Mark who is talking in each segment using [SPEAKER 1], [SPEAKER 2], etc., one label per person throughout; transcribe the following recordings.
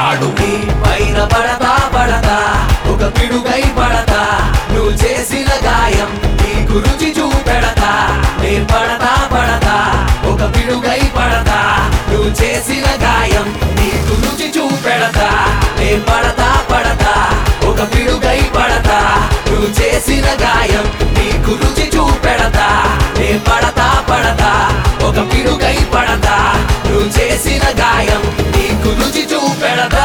[SPEAKER 1] పడతాడు
[SPEAKER 2] నీ పైన పడతా పడతా ఒక పిడుగై పడతా నువ్వు చేసిన గాయం నీకు రుచి చూపెడతా నే పడతా పడతా ఒక పిడుగై పడతా నువ్వు చేసిన గాయం నీకు రుచి చూపెడతా నే పడతా పడతా ఒక పిడుగై పడతా నువ్వు చేసిన గాయం నీకు రుచి చూపెడతా నే పడతా పడతా ఒక పిడుగై పడతా నువ్వు చేసిన గాయం నీకు రుచి చూపెడతా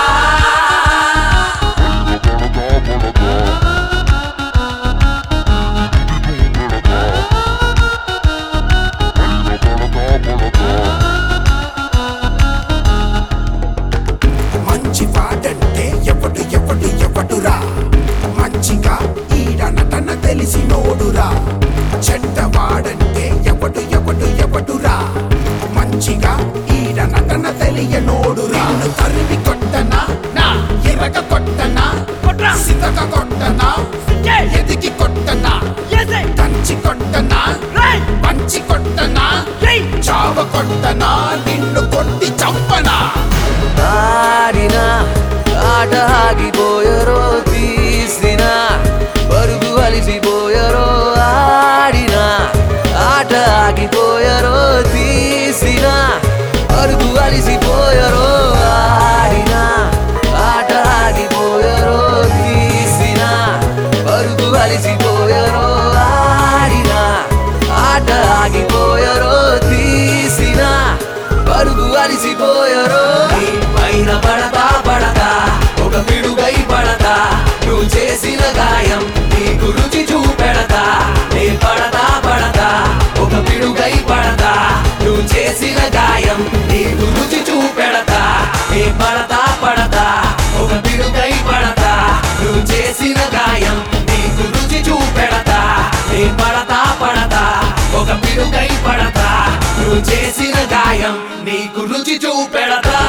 [SPEAKER 1] మంచి వాడంటే ఎవడు ఎవడు ఎవడురా మంచిగా ఈడ నటన తెలిసి నోడురా చెడ్డ వాడంటే ఎవడు ఎవడు ఎవడురా మంచిగా ఈడ నటన తెలియనోడురా నిన్ను తరిమి కొట్టనా నా ఎరగ కొట్టనా సితక కొట్టనా ఎదిగి కొట్టనా దంచి కొట్టనా పంచి కొట్టనా చావ కొట్టనా నిన్ను కొట్టి చంపనా
[SPEAKER 2] ఆడిన ఆట ఆగిపోయరో తీసిన పరుగు అలిసిపోయరో ఆడిన ఆట ఆగిపోయరో తీసిన పరుగు అలిసిపోయరో ఆడిన ఆట ఆగిపోయరో తీసిన పరుగు అలిసిపోయరో ఆడిన ఆట ఆగిపోయరో తీసిన పరుగు అలిసిపోయరో నీ పైన పడతా పడతా ఒక పిడుగై పడతా నువ్వు చేసిన గాయం నీకు రుచి చూపెడతా నే పడతా పడతా ఒక పిడుగై పడతా నువ్వు చేసిన గాయం నీకు రుచి చూపెడతా నే పడతా పడతా ఒక పిడుగై పడతా నువ్వు చేసిన గాయం నీకు రుచి చూపెడతా నే పడతా పడతా ఒక పిడుగై పడతా నువ్వు చేసిన గాయం నీకు రుచి చూపెడతా